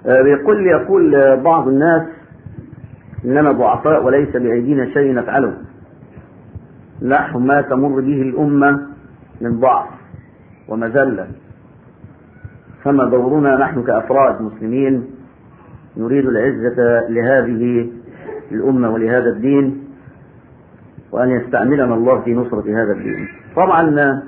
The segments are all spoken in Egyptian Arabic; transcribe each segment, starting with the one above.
بيقول لي يقول بعض الناس إننا ضعفاء وليس بأيدينا شيء نفعله نحو ما تمر به الأمة من ضعف ومذلة فما دورنا نحن كأفراد مسلمين نريد العزة لهذه الأمة ولهذا الدين وأن يستعملنا الله في نصرة هذا الدين طبعا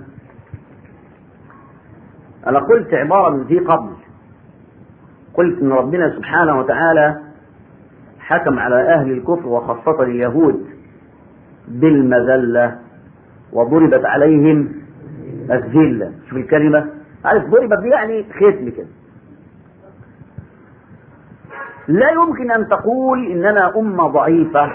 أنا قلت عبارة من ذي قبل قلت إن ربنا سبحانه وتعالى حكم على أهل الكفر وخاصة اليهود بالمذلة وضربت عليهم الذلة شوف الكلمة عارف ضربت دي يعني ختم كده لا يمكن أن تقول إننا أمة ضعيفة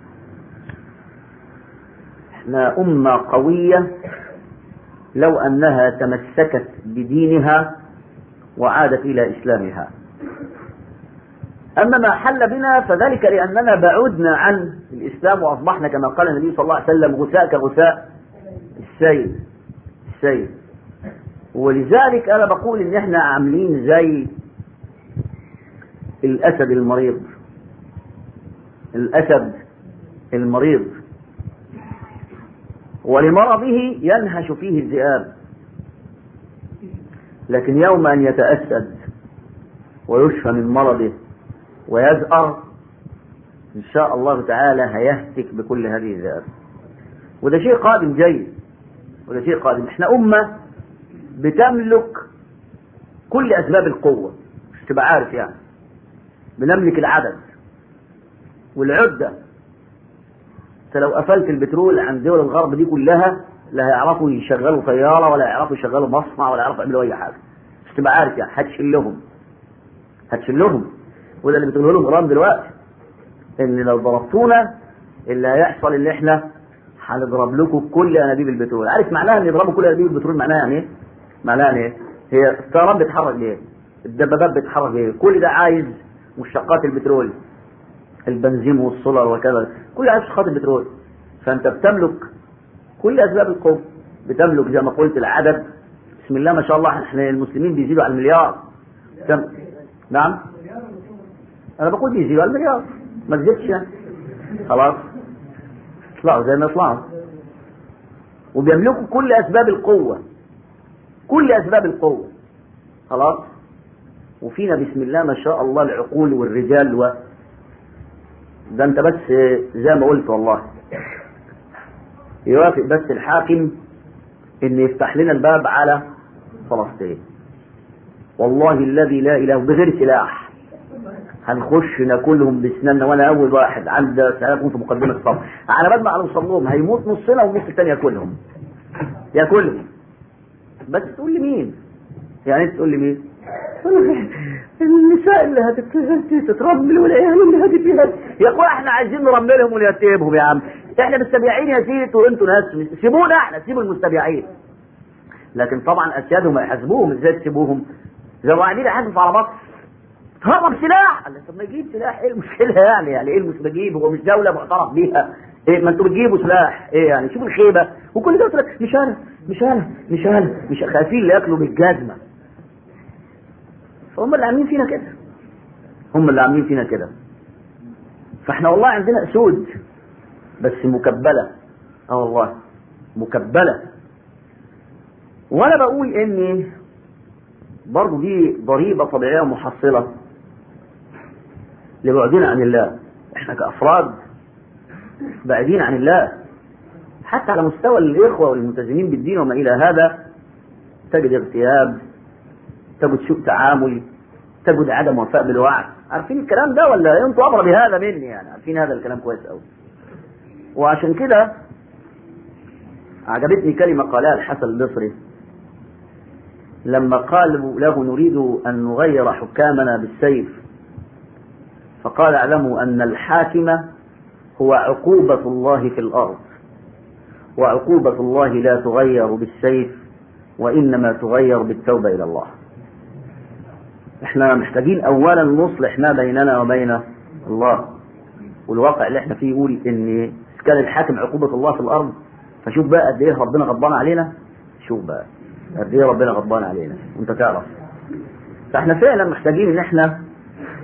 احنا أمة قوية لو أنها تمسكت بدينها وعادت إلى إسلامها أما ما حل بنا فذلك لأننا بعدنا عن الإسلام وأصبحنا كما قال النبي صلى الله عليه وسلم غثاء كغثاء السيل السيل ولذلك أنا بقول إن إحنا عاملين زي الأسد المريض الأسد المريض ولمرضه ينهش فيه الذئاب لكن يوم أن يتأسد ويشفى من مرضه ويزأر إن شاء الله تعالى هيهتك بكل هذه الذئاب وده شيء قادم جيد وده شيء قادم احنا أمة بتملك كل أسباب القوة مش تبقى عارف يعني بنملك العدد والعدة انت لو قفلت البترول عن دول الغرب دي كلها لا هيعرفوا يشغلوا طيارة ولا يعرفوا يشغلوا مصنع ولا يعرفوا يعملوا أي حاجة مش تبقى عارف يعني هتشلهم هتشلهم وده اللي بتقوله لهم إيران دلوقتي إن لو ضربتونا اللي هيحصل إن إحنا هنضرب لكم كل أنابيب البترول عارف معناها إن يضربوا كل أنابيب البترول معناها يعني إيه؟ معناها إيه؟ هي الطيران بيتحرك ليه؟ الدبابات بتتحرك ليه؟ كل ده عايز مشتقات البترول البنزين والسولار وكذا كل عايز مشتقات البترول فانت بتملك كل اسباب القوه بتملك زي ما قلت العدد بسم الله ما شاء الله احنا المسلمين بيزيدوا على المليار تم. نعم انا بقول بيزيدوا على المليار ما تزيدش يعني خلاص يطلعوا زي ما يطلعوا وبيملكوا كل اسباب القوه كل اسباب القوه خلاص وفينا بسم الله ما شاء الله العقول والرجال و ده انت بس زي ما قلت والله يوافق بس الحاكم ان يفتح لنا الباب على فلسطين والله الذي لا اله بغير سلاح هنخش ناكلهم بسناننا وانا اول واحد عند سيكون في مقدمه الصف على بال ما هنوصل لهم هيموت نصنا والنص الثاني ياكلهم ياكلهم بس تقول لي مين؟ يعني انت تقول لي مين؟ النساء اللي هتترمل والعيال اللي هتتيهد يا اخويا احنا عايزين نرملهم ونيتيبهم يا عم احنا مستبيعين يا سيدي وانتوا ناس سيبونا احنا سيبوا المستبيعين لكن طبعا اسيادهم هيحاسبوهم ازاي تسيبوهم زي ما قاعدين يحاسبوا في عربات هرب سلاح قال طب ما يجيب سلاح ايه المشكله يعني يعني ايه المشكله يجيب هو مش دوله معترف بيها ايه ما انتوا بتجيبوا سلاح ايه يعني شوفوا الخيبه وكل ده قلت لك مش انا مش انا مش انا مش خايفين اللي ياكلوا بالجزمه فهم اللي عاملين فينا كده هم اللي عاملين فينا كده فاحنا والله عندنا اسود بس مكبله اه والله مكبله وانا بقول ان برضه دي ضريبه طبيعيه محصله لبعدنا عن الله احنا كافراد بعيدين عن الله حتى على مستوى الاخوه والملتزمين بالدين وما الى هذا تجد اغتياب تجد سوء تعامل تجد عدم وفاء بالوعد عارفين الكلام ده ولا انتوا ابرى بهذا مني يعني عارفين هذا الكلام كويس قوي وعشان كده عجبتني كلمه قالها الحسن البصري لما قالوا له نريد ان نغير حكامنا بالسيف فقال اعلموا ان الحاكم هو عقوبه الله في الارض وعقوبه الله لا تغير بالسيف وانما تغير بالتوبه الى الله احنا محتاجين اولا نصلح ما بيننا وبين الله والواقع اللي احنا فيه يقول ان كان الحاكم عقوبة الله في الارض فشوف بقى قد ايه ربنا غضبان علينا شوف بقى قد ايه ربنا غضبان علينا وانت تعرف فاحنا فعلا محتاجين ان احنا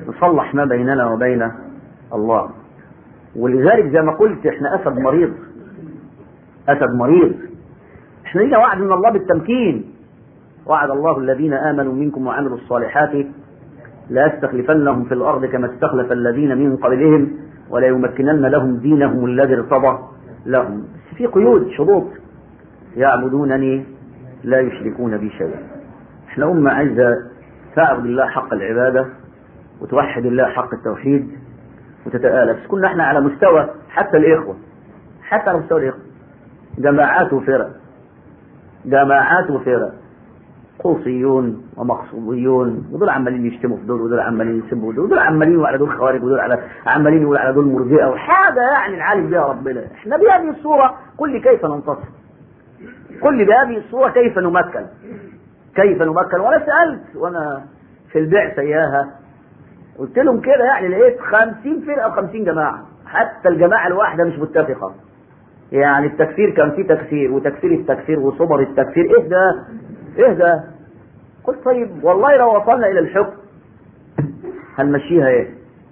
نصلح ما بيننا وبين الله ولذلك زي ما قلت احنا اسد مريض اسد مريض احنا لينا وعد من الله بالتمكين وعد الله الذين امنوا منكم وعملوا الصالحات لا يستخلفنهم في الارض كما استخلف الذين من قبلهم ولا يمكنن لهم دينهم الذي ارتضى لهم بس في قيود شروط يعبدونني لا يشركون بي شيئا احنا امه عايزه تعبد الله حق العباده وتوحد الله حق التوحيد وتتآلف كنا احنا على مستوى حتى الإخوة حتى على مستوى الإخوة جماعات وفرق جماعات وفرق قوصيون ومقصوديون ودول عمالين يشتموا في دول ودول عمالين يسبوا دول ودول عمالين وعلى دول خوارج ودول على عمالين يقولوا على دول مرجئه وحاجه يعني نعالج بها ربنا احنا بهذه الصوره قل لي كيف ننتصر قل لي بهذه الصوره كيف نمكن كيف نمكن وانا سالت وانا في البعثه اياها قلت لهم كده يعني لقيت خمسين فرقة وخمسين جماعة حتى الجماعة الواحدة مش متفقة يعني التكفير كان فيه تكفير وتكفير التكفير وصبر التكفير ايه ده ايه ده قلت طيب والله لو وصلنا الى الحكم هنمشيها ايه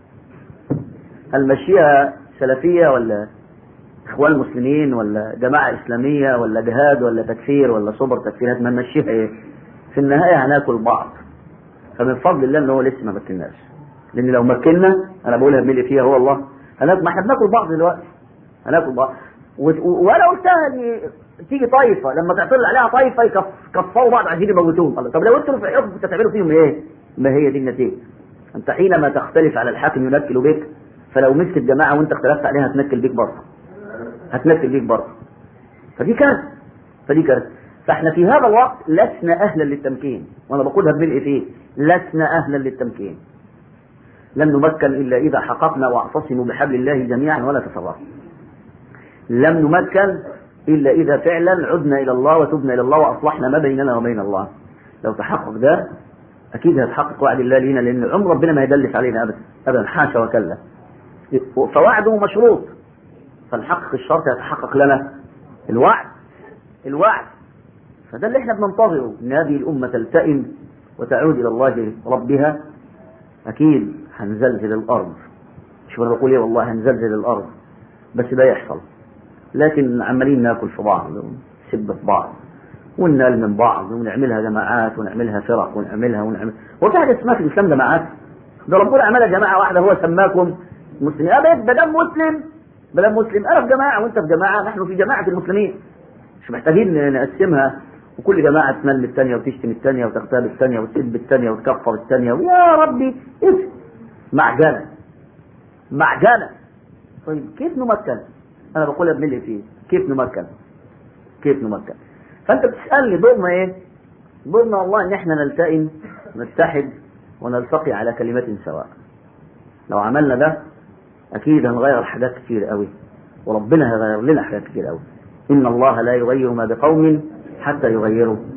هنمشيها سلفية ولا اخوان مسلمين ولا جماعة اسلامية ولا جهاد ولا تكفير ولا صبر تكفيرات ما نمشيها ايه في النهاية هناكل بعض فمن فضل الله ان هو لسه ما مكناش لان لو مكنا انا بقولها بملي فيها هو الله هناك ما احنا بناكل بعض دلوقتي هناكل بعض وانا قلتها ان تيجي طائفه لما تعترض عليها طائفه يكفروا بعض عايزين يموتوهم الله طب لو انتوا في الحكم كنتوا تعملوا فيهم ايه؟ ما هي دي النتيجه انت حينما تختلف على الحاكم ينكل بك فلو مسك الجماعه وانت اختلفت عليها هتنكل بيك برضه هتنكل بيك برضه فدي كارثه فدي كارثه فاحنا في هذا الوقت لسنا اهلا للتمكين وانا بقولها بملء فيه لسنا اهلا للتمكين لن نمكن إلا إذا حققنا واعتصموا بحبل الله جميعا ولا تفرقوا لم نمكن إلا إذا فعلا عدنا إلى الله وتبنا إلى الله وأصلحنا ما بيننا وبين الله لو تحقق ده أكيد هيتحقق وعد الله لينا لأن عمر ربنا ما يدلس علينا أبدا أبدا حاشا وكلا فوعده مشروط فنحقق الشرط يتحقق لنا الوعد الوعد فده اللي احنا بننتظره ان هذه الامه تلتئم وتعود الى الله ربها اكيد هنزلزل الارض مش انا بقول ايه والله هنزلزل الارض بس ده يحصل لكن عمالين ناكل في بعض ونسب في بعض وننال من بعض ونعملها جماعات ونعملها فرق ونعملها ونعمل هو في حاجه اسمها في الاسلام جماعات ده ربنا عملها جماعه واحده هو سماكم مسلمين ابد ما دام مسلم ما دام مسلم انا في جماعه وانت في جماعه نحن في جماعه المسلمين مش محتاجين نقسمها وكل جماعة تمل الثانية وتشتم الثانية وتغتاب الثانية وتسب الثانية وتكفر الثانية ويا ربي ايه معجنة معجنة طيب كيف نمكن انا بقولها بملء فيه كيف نمكن كيف نمكن فانت بتسألني دورنا ايه دورنا والله ان احنا نلتئم نتحد ونلتقي على كلمات سواء لو عملنا ده اكيد هنغير حاجات كتير قوي وربنا هيغير لنا حاجات كتير قوي ان الله لا يغير ما بقوم حتى يغيروا